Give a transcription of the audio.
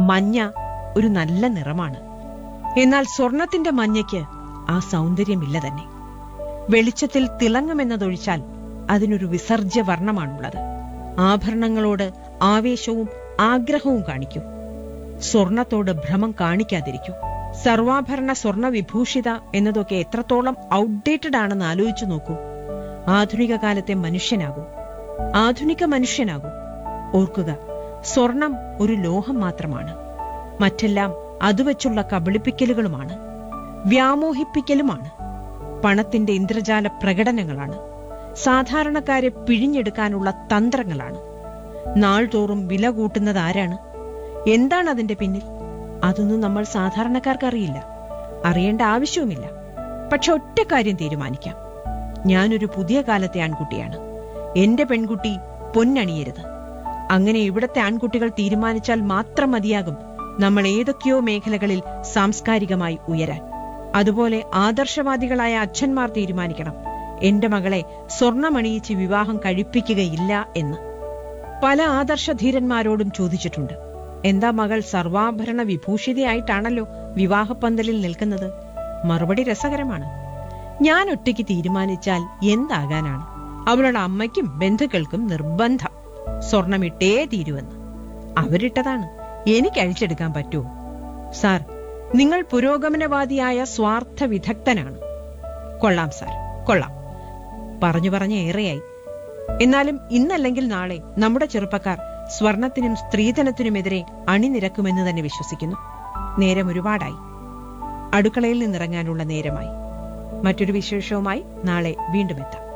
മഞ്ഞ ഒരു നല്ല നിറമാണ് എന്നാൽ സ്വർണത്തിന്റെ മഞ്ഞയ്ക്ക് ആ സൗന്ദര്യമില്ല തന്നെ വെളിച്ചത്തിൽ തിളങ്ങുമെന്നതൊഴിച്ചാൽ അതിനൊരു വിസർജ്യ വർണ്ണമാണുള്ളത് ആഭരണങ്ങളോട് ആവേശവും ആഗ്രഹവും കാണിക്കൂ സ്വർണത്തോട് ഭ്രമം കാണിക്കാതിരിക്കൂ സർവാഭരണ സ്വർണ വിഭൂഷിത എന്നതൊക്കെ എത്രത്തോളം ഔട്ട്ഡേറ്റഡ് ആണെന്ന് ആലോചിച്ചു നോക്കൂ ആധുനിക കാലത്തെ മനുഷ്യനാകൂ ആധുനിക മനുഷ്യനാകൂ ഓർക്കുക സ്വർണം ഒരു ലോഹം മാത്രമാണ് മറ്റെല്ലാം അതുവച്ചുള്ള കബളിപ്പിക്കലുകളുമാണ് വ്യാമോഹിപ്പിക്കലുമാണ് പണത്തിന്റെ ഇന്ദ്രജാല പ്രകടനങ്ങളാണ് സാധാരണക്കാരെ പിഴിഞ്ഞെടുക്കാനുള്ള തന്ത്രങ്ങളാണ് നാൾതോറും വില കൂട്ടുന്നത് ആരാണ് എന്താണ് അതിന്റെ പിന്നിൽ അതൊന്നും നമ്മൾ സാധാരണക്കാർക്ക് അറിയില്ല അറിയേണ്ട ആവശ്യവുമില്ല പക്ഷെ ഒറ്റ കാര്യം തീരുമാനിക്കാം ഞാനൊരു പുതിയ കാലത്തെ ആൺകുട്ടിയാണ് എന്റെ പെൺകുട്ടി പൊന്നണിയരുത് അങ്ങനെ ഇവിടത്തെ ആൺകുട്ടികൾ തീരുമാനിച്ചാൽ മാത്രം മതിയാകും നമ്മൾ ഏതൊക്കെയോ മേഖലകളിൽ സാംസ്കാരികമായി ഉയരാൻ അതുപോലെ ആദർശവാദികളായ അച്ഛന്മാർ തീരുമാനിക്കണം എന്റെ മകളെ സ്വർണമണിയിച്ച് വിവാഹം കഴിപ്പിക്കുകയില്ല എന്ന് പല ആദർശധീരന്മാരോടും ചോദിച്ചിട്ടുണ്ട് എന്താ മകൾ സർവാഭരണ വിഭൂഷിതയായിട്ടാണല്ലോ വിവാഹപ്പന്തലിൽ നിൽക്കുന്നത് മറുപടി രസകരമാണ് ഞാൻ ഒറ്റയ്ക്ക് തീരുമാനിച്ചാൽ എന്താകാനാണ് അവളുടെ അമ്മയ്ക്കും ബന്ധുക്കൾക്കും നിർബന്ധം സ്വർണമിട്ടേ തീരുവെന്ന് അവരിട്ടതാണ് എനിക്ക് അഴിച്ചെടുക്കാൻ പറ്റുമോ സാർ നിങ്ങൾ പുരോഗമനവാദിയായ സ്വാർത്ഥ വിദഗ്ധനാണ് കൊള്ളാം സാർ കൊള്ളാം പറഞ്ഞു പറഞ്ഞ് ഏറെയായി എന്നാലും ഇന്നല്ലെങ്കിൽ നാളെ നമ്മുടെ ചെറുപ്പക്കാർ സ്വർണത്തിനും സ്ത്രീധനത്തിനുമെതിരെ അണിനിരക്കുമെന്ന് തന്നെ വിശ്വസിക്കുന്നു നേരം ഒരുപാടായി അടുക്കളയിൽ നിന്നിറങ്ങാനുള്ള നേരമായി മറ്റൊരു വിശേഷവുമായി നാളെ വീണ്ടും എത്താം